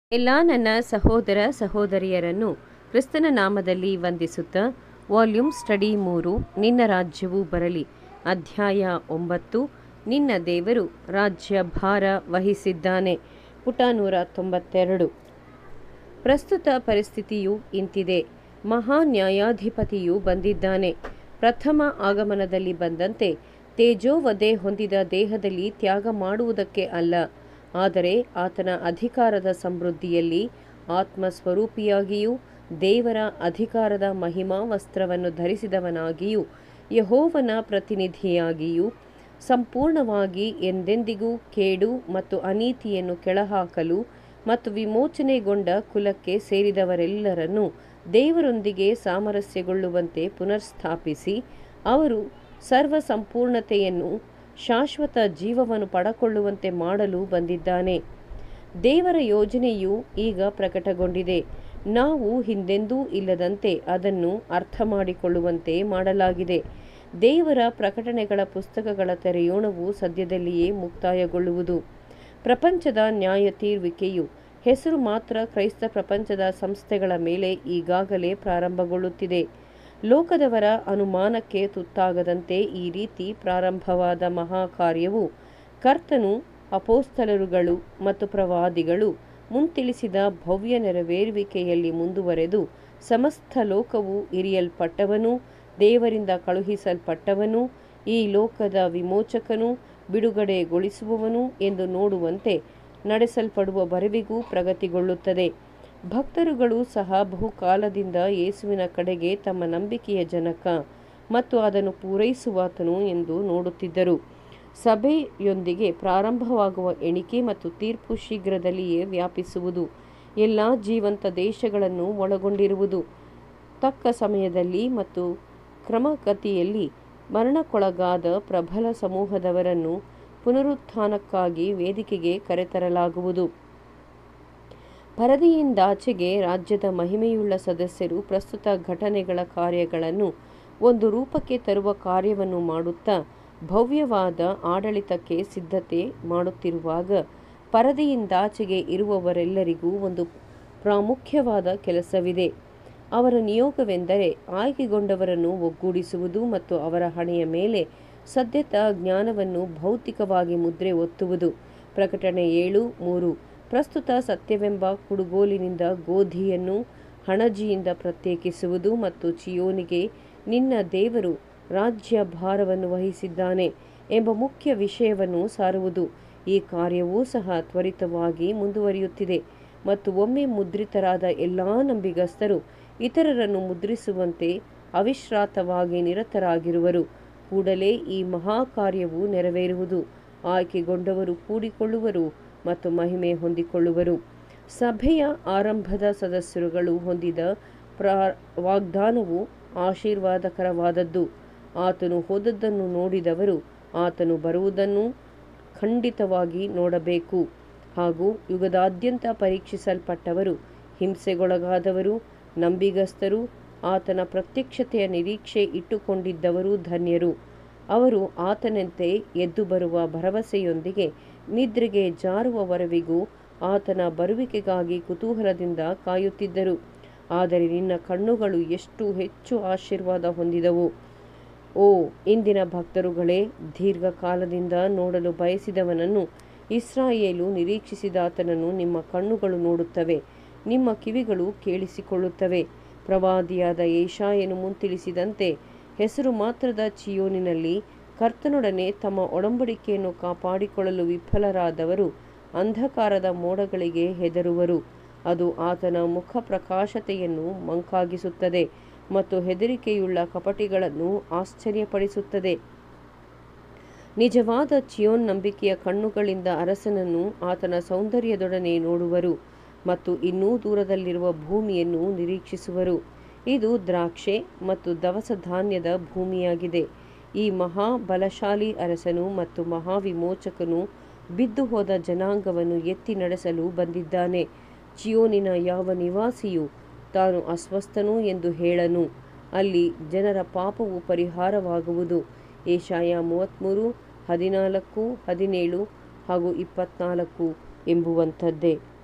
ಎಲ್ಲ ನನ್ನ ಸಹೋದರ ಸಹೋದರಿಯರನ್ನು ಕ್ರಿಸ್ತನ ನಾಮದಲ್ಲಿ ವಂದಿಸುತ್ತಾ ವಾಲ್ಯೂಮ್ ಸ್ಟಡಿ ಮೂರು ನಿನ್ನ ರಾಜ್ಯವು ಬರಲಿ ಅಧ್ಯಾಯ ಒಂಬತ್ತು ನಿನ್ನ ದೇವರು ರಾಜ್ಯ ಭಾರ ವಹಿಸಿದ್ದಾನೆ ಪುಟ ನೂರ ತೊಂಬತ್ತೆರಡು ಪ್ರಸ್ತುತ ಪರಿಸ್ಥಿತಿಯು ಇಂತಿದೆ ಮಹಾ ನ್ಯಾಯಾಧಿಪತಿಯು ಬಂದಿದ್ದಾನೆ ಪ್ರಥಮ ಆಗಮನದಲ್ಲಿ ಬಂದಂತೆ ತೇಜೋವಧೆ ಹೊಂದಿದ ದೇಹದಲ್ಲಿ ತ್ಯಾಗ ಮಾಡುವುದಕ್ಕೆ ಅಲ್ಲ ಆದರೆ ಆತನ ಅಧಿಕಾರದ ಸಮೃದ್ಧಿಯಲ್ಲಿ ಆತ್ಮಸ್ವರೂಪಿಯಾಗಿಯೂ ದೇವರ ಅಧಿಕಾರದ ಮಹಿಮಾ ವಸ್ತ್ರವನ್ನು ಧರಿಸಿದವನಾಗಿಯೂ ಯಹೋವನ ಪ್ರತಿನಿಧಿಯಾಗಿಯೂ ಸಂಪೂರ್ಣವಾಗಿ ಎಂದೆಂದಿಗೂ ಕೇಡು ಮತ್ತು ಅನೀತಿಯನ್ನು ಕೆಳಹಾಕಲು ಮತ್ತು ವಿಮೋಚನೆಗೊಂಡ ಕುಲಕ್ಕೆ ಸೇರಿದವರೆಲ್ಲರನ್ನು ದೇವರೊಂದಿಗೆ ಸಾಮರಸ್ಯಗೊಳ್ಳುವಂತೆ ಪುನರ್ಸ್ಥಾಪಿಸಿ ಅವರು ಸರ್ವ ಸಂಪೂರ್ಣತೆಯನ್ನು ಶಾಶ್ವತ ಜೀವವನ್ನು ಪಡಕೊಳ್ಳುವಂತೆ ಮಾಡಲು ಬಂದಿದ್ದಾನೆ ದೇವರ ಯೋಜನೆಯು ಈಗ ಪ್ರಕಟಗೊಂಡಿದೆ ನಾವು ಹಿಂದೆಂದೂ ಇಲ್ಲದಂತೆ ಅದನ್ನು ಅರ್ಥ ಮಾಡಿಕೊಳ್ಳುವಂತೆ ಮಾಡಲಾಗಿದೆ ದೇವರ ಪ್ರಕಟಣೆಗಳ ಪುಸ್ತಕಗಳ ತೆರೆಯೋಣವು ಸದ್ಯದಲ್ಲಿಯೇ ಮುಕ್ತಾಯಗೊಳ್ಳುವುದು ಪ್ರಪಂಚದ ನ್ಯಾಯ ತೀರ್ವಿಕೆಯು ಹೆಸರು ಮಾತ್ರ ಕ್ರೈಸ್ತ ಪ್ರಪಂಚದ ಸಂಸ್ಥೆಗಳ ಮೇಲೆ ಈಗಾಗಲೇ ಪ್ರಾರಂಭಗೊಳ್ಳುತ್ತಿದೆ ಲೋಕದವರ ಅನುಮಾನಕ್ಕೆ ತುತ್ತಾಗದಂತೆ ಈ ರೀತಿ ಪ್ರಾರಂಭವಾದ ಮಹಾಕಾರ್ಯವು ಕರ್ತನು ಅಪೋಸ್ತಲರುಗಳು ಮತ್ತು ಪ್ರವಾದಿಗಳು ಮುಂತಿಳಿಸಿದ ಭವ್ಯ ನೆರವೇರುವಿಕೆಯಲ್ಲಿ ಮುಂದುವರೆದು ಸಮಸ್ತ ಲೋಕವು ಇರಿಯಲ್ಪಟ್ಟವನು ದೇವರಿಂದ ಕಳುಹಿಸಲ್ಪಟ್ಟವನು ಈ ಲೋಕದ ವಿಮೋಚಕನು ಬಿಡುಗಡೆಗೊಳಿಸುವವನು ಎಂದು ನೋಡುವಂತೆ ನಡೆಸಲ್ಪಡುವ ಬರೆವಿಗೂ ಪ್ರಗತಿಗೊಳ್ಳುತ್ತದೆ ಭಕ್ತರುಗಳು ಸಹ ಬಹುಕಾಲದಿಂದ ಯೇಸುವಿನ ಕಡೆಗೆ ತಮ್ಮ ನಂಬಿಕೆಯ ಜನಕ ಮತ್ತು ಅದನ್ನು ಪೂರೈಸುವಾತನು ಎಂದು ನೋಡುತ್ತಿದ್ದರು ಸಭೆಯೊಂದಿಗೆ ಪ್ರಾರಂಭವಾಗುವ ಎಣಿಕೆ ಮತ್ತು ತೀರ್ಪು ಶೀಘ್ರದಲ್ಲಿಯೇ ವ್ಯಾಪಿಸುವುದು ಎಲ್ಲ ಜೀವಂತ ದೇಶಗಳನ್ನು ಒಳಗೊಂಡಿರುವುದು ತಕ್ಕ ಸಮಯದಲ್ಲಿ ಮತ್ತು ಕ್ರಮಗತಿಯಲ್ಲಿ ಮರಣಕ್ಕೊಳಗಾದ ಪ್ರಬಲ ಸಮೂಹದವರನ್ನು ಪುನರುತ್ಥಾನಕ್ಕಾಗಿ ವೇದಿಕೆಗೆ ಕರೆತರಲಾಗುವುದು ಪರದೆಯಿಂದಾಚೆಗೆ ರಾಜ್ಯದ ಮಹಿಮೆಯುಳ್ಳ ಸದಸ್ಯರು ಪ್ರಸ್ತುತ ಘಟನೆಗಳ ಕಾರ್ಯಗಳನ್ನು ಒಂದು ರೂಪಕ್ಕೆ ತರುವ ಕಾರ್ಯವನ್ನು ಮಾಡುತ್ತಾ ಭವ್ಯವಾದ ಆಡಳಿತಕ್ಕೆ ಸಿದ್ಧತೆ ಮಾಡುತ್ತಿರುವಾಗ ಪರದೆಯಿಂದಾಚೆಗೆ ಇರುವವರೆಲ್ಲರಿಗೂ ಒಂದು ಪ್ರಾಮುಖ್ಯವಾದ ಕೆಲಸವಿದೆ ಅವರ ನಿಯೋಗವೆಂದರೆ ಆಯ್ಕೆಗೊಂಡವರನ್ನು ಒಗ್ಗೂಡಿಸುವುದು ಮತ್ತು ಅವರ ಹಣೆಯ ಮೇಲೆ ಸದ್ಯತಾ ಜ್ಞಾನವನ್ನು ಭೌತಿಕವಾಗಿ ಮುದ್ರೆ ಒತ್ತುವುದು ಪ್ರಕಟಣೆ ಏಳು ಮೂರು ಪ್ರಸ್ತುತ ಸತ್ಯವೆಂಬ ಕುಡುಗೋಲಿನಿಂದ ಗೋಧಿಯನ್ನು ಹಣಜಿಯಿಂದ ಪ್ರತ್ಯೇಕಿಸುವುದು ಮತ್ತು ಚಿಯೋನಿಗೆ ನಿನ್ನ ದೇವರು ರಾಜ್ಯ ಭಾರವನ್ನು ವಹಿಸಿದ್ದಾನೆ ಎಂಬ ಮುಖ್ಯ ವಿಷಯವನ್ನು ಸಾರುವುದು ಈ ಕಾರ್ಯವೂ ಸಹ ತ್ವರಿತವಾಗಿ ಮುಂದುವರಿಯುತ್ತಿದೆ ಮತ್ತು ಒಮ್ಮೆ ಮುದ್ರಿತರಾದ ಎಲ್ಲ ನಂಬಿಗಸ್ತರು ಇತರರನ್ನು ಮುದ್ರಿಸುವಂತೆ ಅವಿಶ್ರಾತವಾಗಿ ನಿರತರಾಗಿರುವರು ಕೂಡಲೇ ಈ ಮಹಾ ಕಾರ್ಯವು ನೆರವೇರುವುದು ಆಯ್ಕೆಗೊಂಡವರು ಕೂಡಿಕೊಳ್ಳುವರು ಮತ್ತು ಮಹಿಮೆ ಹೊಂದಿಕೊಳ್ಳುವರು ಸಭೆಯ ಆರಂಭದ ಸದಸ್ಯರುಗಳು ಹೊಂದಿದ ಪ್ರಾ ವಾಗ್ದಾನವು ಆಶೀರ್ವಾದಕರವಾದದ್ದು ಆತನು ಹೋದದ್ದನ್ನು ನೋಡಿದವರು ಆತನು ಬರುವುದನ್ನು ಖಂಡಿತವಾಗಿ ನೋಡಬೇಕು ಹಾಗೂ ಯುಗದಾದ್ಯಂತ ಪರೀಕ್ಷಿಸಲ್ಪಟ್ಟವರು ಹಿಂಸೆಗೊಳಗಾದವರು ನಂಬಿಗಸ್ತರು ಆತನ ಪ್ರತ್ಯಕ್ಷತೆಯ ನಿರೀಕ್ಷೆ ಇಟ್ಟುಕೊಂಡಿದ್ದವರು ಧನ್ಯರು ಅವರು ಆತನಂತೆ ಎದ್ದು ಬರುವ ಭರವಸೆಯೊಂದಿಗೆ ನಿದ್ರೆಗೆ ಜಾರುವವರೆವಿಗೂ ಆತನ ಬರುವಿಕೆಗಾಗಿ ಕುತೂಹಲದಿಂದ ಕಾಯುತ್ತಿದ್ದರು ಆದರೆ ನಿನ್ನ ಕಣ್ಣುಗಳು ಎಷ್ಟು ಹೆಚ್ಚು ಆಶೀರ್ವಾದ ಹೊಂದಿದವು ಓ ಇಂದಿನ ಭಕ್ತರುಗಳೇ ದೀರ್ಘಕಾಲದಿಂದ ನೋಡಲು ಬಯಸಿದವನನ್ನು ಇಸ್ರಾಯೇಲು ನಿರೀಕ್ಷಿಸಿದಾತನನ್ನು ನಿಮ್ಮ ಕಣ್ಣುಗಳು ನೋಡುತ್ತವೆ ನಿಮ್ಮ ಕಿವಿಗಳು ಕೇಳಿಸಿಕೊಳ್ಳುತ್ತವೆ ಪ್ರವಾದಿಯಾದ ಏಷಾಯನು ಮುಂತಿಳಿಸಿದಂತೆ ಹೆಸರು ಮಾತ್ರದ ಚಿಯೋನಿನಲ್ಲಿ ಕರ್ತನೊಡನೆ ತಮ್ಮ ಒಡಂಬಡಿಕೆಯನ್ನು ಕಾಪಾಡಿಕೊಳ್ಳಲು ವಿಫಲರಾದವರು ಅಂಧಕಾರದ ಮೋಡಗಳಿಗೆ ಹೆದರುವರು ಅದು ಆತನ ಮುಖ ಪ್ರಕಾಶತೆಯನ್ನು ಮಂಕಾಗಿಸುತ್ತದೆ ಮತ್ತು ಹೆದರಿಕೆಯುಳ್ಳ ಕಪಟಿಗಳನ್ನು ಆಶ್ಚರ್ಯಪಡಿಸುತ್ತದೆ ನಿಜವಾದ ಚಿಯೋನ್ ನಂಬಿಕೆಯ ಕಣ್ಣುಗಳಿಂದ ಅರಸನನ್ನು ಆತನ ಸೌಂದರ್ಯದೊಡನೆ ನೋಡುವರು ಮತ್ತು ಇನ್ನೂ ದೂರದಲ್ಲಿರುವ ಭೂಮಿಯನ್ನು ನಿರೀಕ್ಷಿಸುವರು ಇದು ದ್ರಾಕ್ಷೆ ಮತ್ತು ದವಸ ಧಾನ್ಯದ ಭೂಮಿಯಾಗಿದೆ ಈ ಮಹಾ ಬಲಶಾಲಿ ಅರಸನು ಮತ್ತು ಮಹಾವಿಮೋಚಕನು ಬಿದ್ದು ಹೋದ ಜನಾಂಗವನ್ನು ಎತ್ತಿ ನಡೆಸಲು ಬಂದಿದ್ದಾನೆ ಚಿಯೋನಿನ ಯಾವ ನಿವಾಸಿಯು ತಾನು ಅಸ್ವಸ್ಥನು ಎಂದು ಹೇಳನು ಅಲ್ಲಿ ಜನರ ಪಾಪವು ಪರಿಹಾರವಾಗುವುದು ಏಷಾಯ ಮೂವತ್ತ್ಮೂರು ಹದಿನಾಲ್ಕು ಹದಿನೇಳು ಹಾಗೂ ಇಪ್ಪತ್ನಾಲ್ಕು ಎಂಬುವಂಥದ್ದೇ